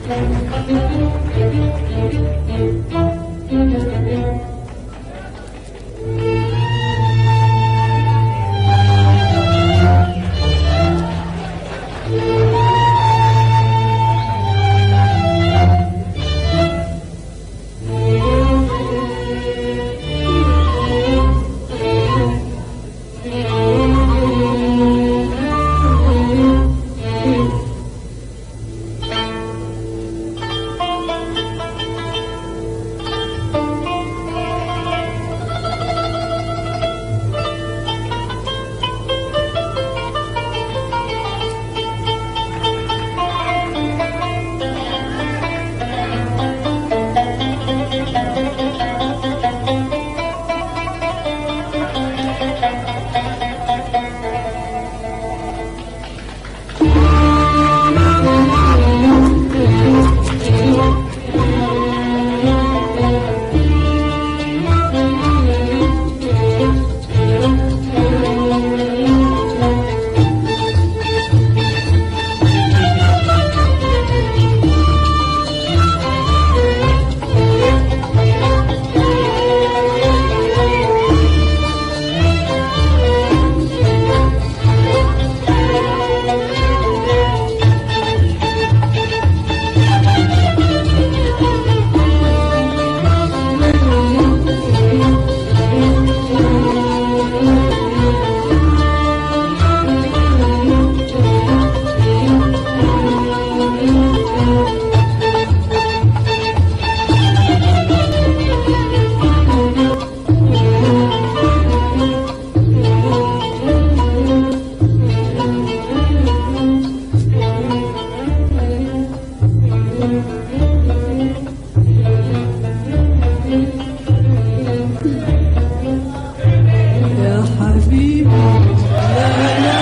يا حبيبي لا لا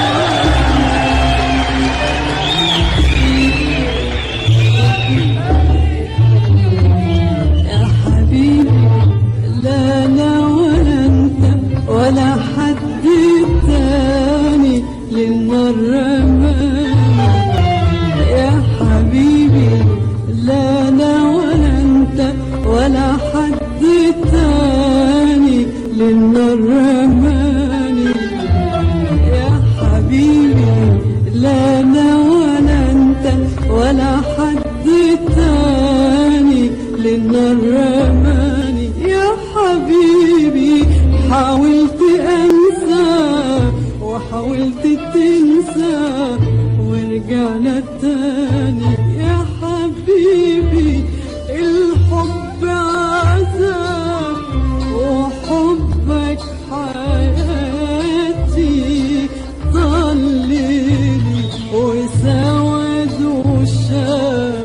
يا حبيبي لا لا ولا انت ولا حد تاني للمرة ما يا حبيبي لا لا ولا انت ولا حد تاني للمرة ماني يا حبيبي لا انا ولا انت ولا حد تاني للنار ماني يا حبيبي حاولت انسى وحاولت تنسى ورجعنا تاني يا حبيبي الحب عذاب وحبك حياتي ضللي وسود وشاب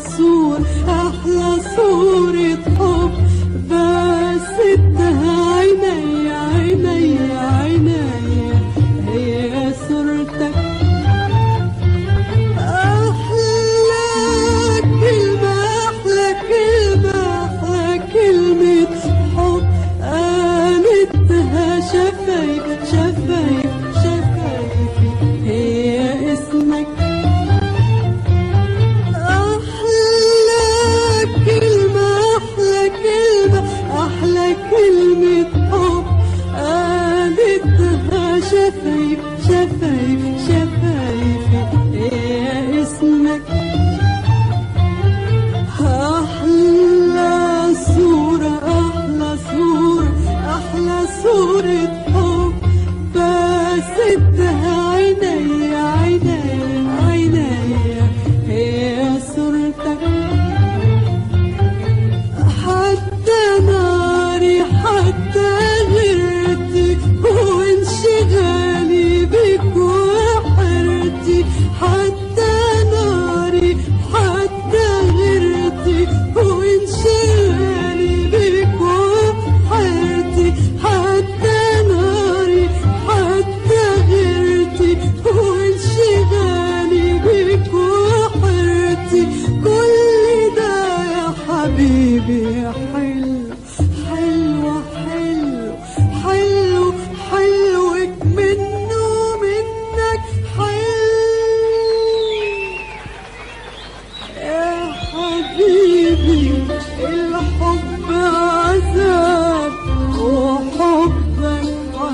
صورة أحلى صورة حب بس ادها عيني عيني عيني هي صورتك أحلى كلمة أحلى كلمة أحلى كلمة حب قالتها شفايف شفايف شفايفي هي اسمك أحلى كلمة أحلى كلمة أحلى كلمة حب قالتها شفايف شفايف شفايفي هي اسمك أحلى صورة أحلى صورة أحلى صورة حب بس ادها عيني عيني عيني هي صورتك حتى ناري حتى غيرتي وانشغالي بك وحرتي حتى ناري حتى غيرتي وانشغالي بك وحرتي حتى ناري حتى غيرتي وانشغالي بك وحرتي كل ده يا حبيبي حلو حلو حلو حلو حلوك منه منك حلو يا حبيبي الحب عذاب وحبك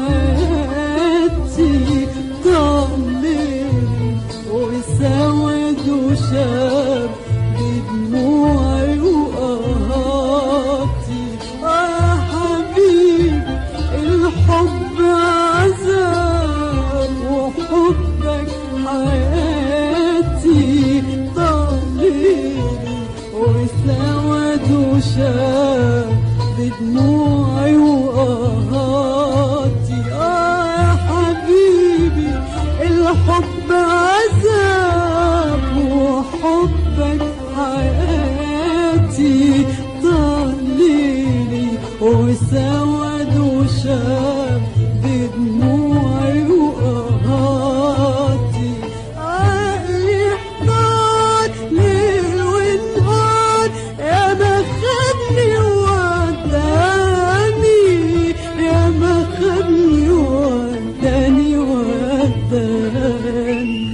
حياتي طمني وسود وشاب بدموعي وقهاتي يا حبيبي الحب عذاب وحبك حياتي طمني وسود وشاب بدموعي وقهاتي آه يا حبيبي الحب عذاب وحبك حياتي ضليلي وسود وشاب بدموعي وقهاتي عقلي احتار ليل ونهار يا ما خدني وداني يا ما خدني وداني وداني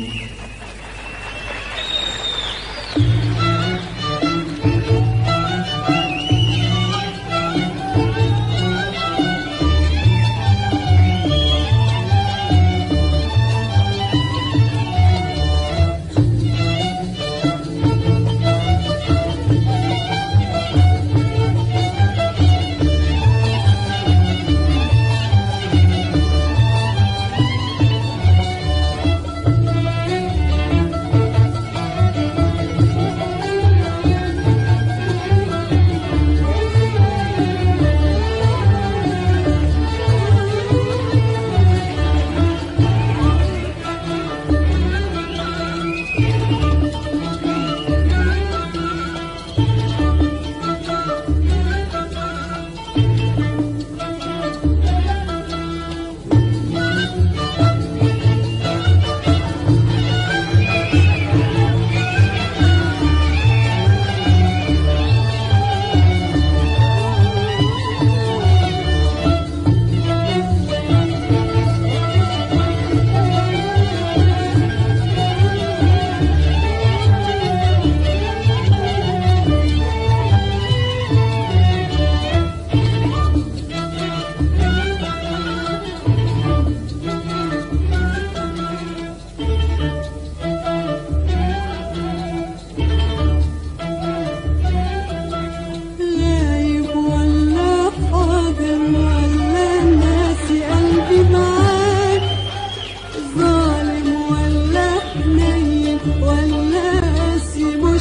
غايب ولا حاضر ولا ناسي قلبي معاك ظالم ولا حنين ولا قاسي مش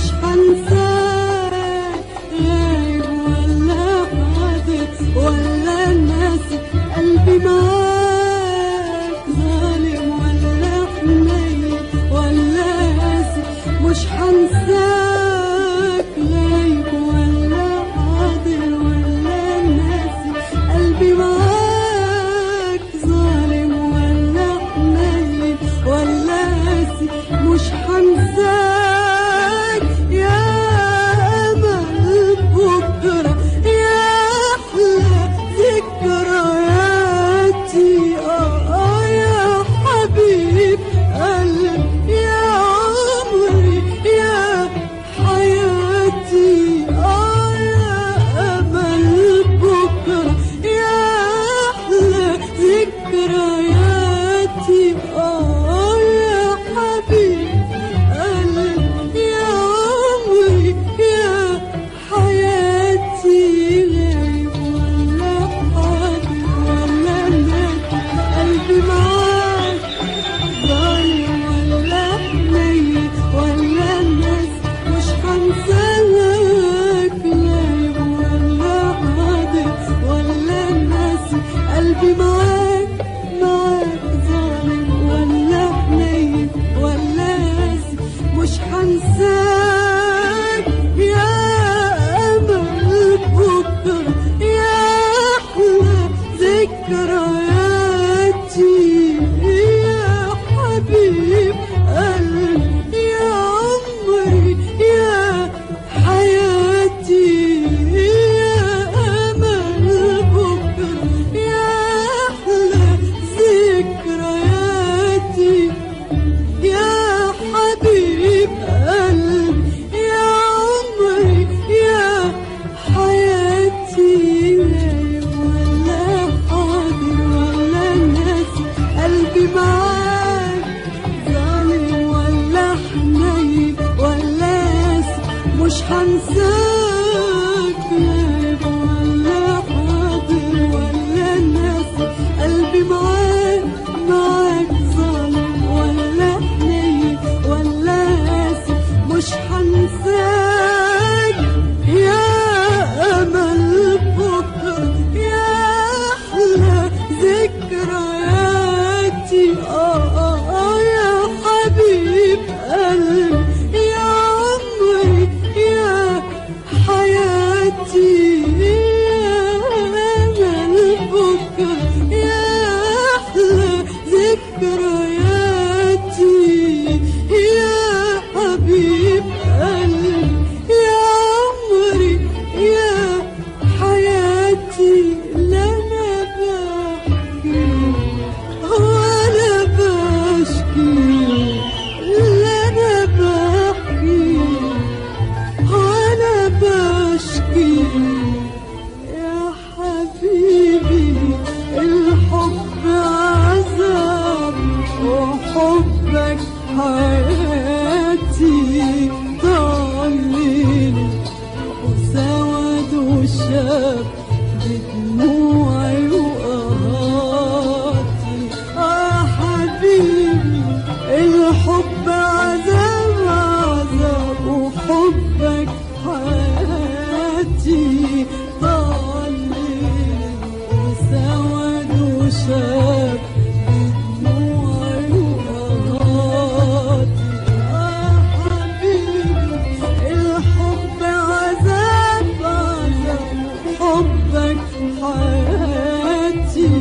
هنساك غايب ولا حاضر ولا ناسي قلبي معاك ظالم ولا حنين ولا قاسي مش هنساك هنساك يا أمل بكرة يا أحلى ذكرياتي آه يا حبيب قلبي يا عمري يا حياتي آه يا أمل بكرة يا أحلى ذكرياتي آه يا حبيب قلبي يا عمري يا حياتي غايب ولا حاضر ولا نادي قلبي معاك ضايع ولا ميت ولا الناس مش هنساك غايب ولا حاضر ولا الناس قلبي معاك معاك ظالم ولا ميت ولا قاسي مش هنساك يا أمل بكرة يا أحلى ذكرياتي يا حبيب قلبي يا عمري يا حياتي يا أمل بكرة يا أحلى ذكرياتي يا حبيب قلبي يا عمري يا حياتي غايب ولا حاضر ولا ناسي قلبي معاك ظالم ولا حنين ولا قاسي مش هنساك غايب ولا حاضر ولا ناسي قلبي معاك معاك ظالم ولا حنين ولا قاسي مش هنساك يا أمل بكرة يا أحلى ذكرياتي آه آه آه يا حبيب قلبي يا عمري يا حياتي يا أمل بكرة يا أحلى ذكرياتي يا حبيب قلبي يا عمري يا حياتي لا أنا بحكي ولا بشكي لا أنا بحكي ولا بشكي يا حبيبي الحب عذاب وحبك حياتي ضليلي وسود وشاب بدموعي وقهاتي آه حبيبي الحب عذاب عذاب وحبك حياتي ضليلي وسود وشاب بدموعي وقهاتي آه حبيبي الحب عذاب عذاب حبك حياتي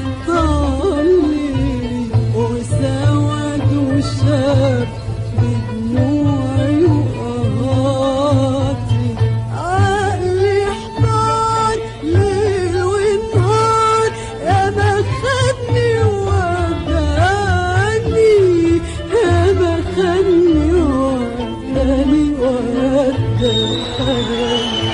ضلي وسود وشاب بدموعي وقهاتي عقلي احتار ليل ونهار يا ما خدني وداني يا ما خدني وداني وداني